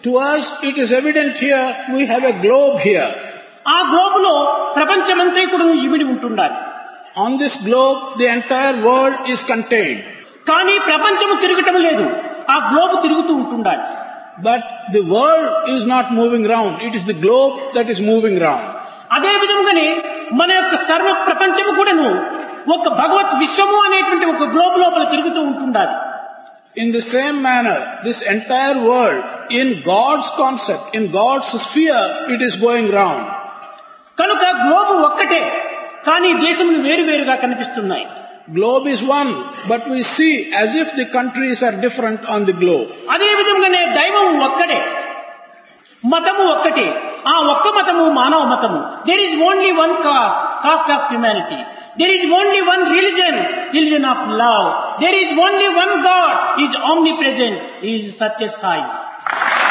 To us, it is evident here, we have a globe here. ఆ గ్లోబులో ప్రపంచమంతా కూడా ఇమిడి ఉంటుండాలి On this globe, the entire world is contained. కానీ ప్రపంచము తిరగటం లేదు ఆ గ్లోబ్ తిరుగుతూ ఉంటుండాలి But the world is not moving round. It is the globe that is moving round. అదే విధంగానే మన యొక్క సర్వ ప్రపంచము కూడాను ఒక భగవత్ విశ్వము అనేటువంటి ఒక గ్లోబ్ లోపల తిరుగుతూ ఉంటుండాలి In the same manner, this entire world, in God's concept, in God's sphere, it is going round. కనుక గ్లోబ్ ఒక్కటే కానీ దేశములు వేరువేరుగా కనిపిస్తున్నాయి Globe is one, but we see as if the countries are different on the globe. అదే విధంగానే దైవం ఒక్కడే మతము ఒక్కటే ఆ ఒక్క మతము మానవ మతము there is only one caste caste of humanity there is only one religion religion of love there is only one God is omnipresent is Sathya Sai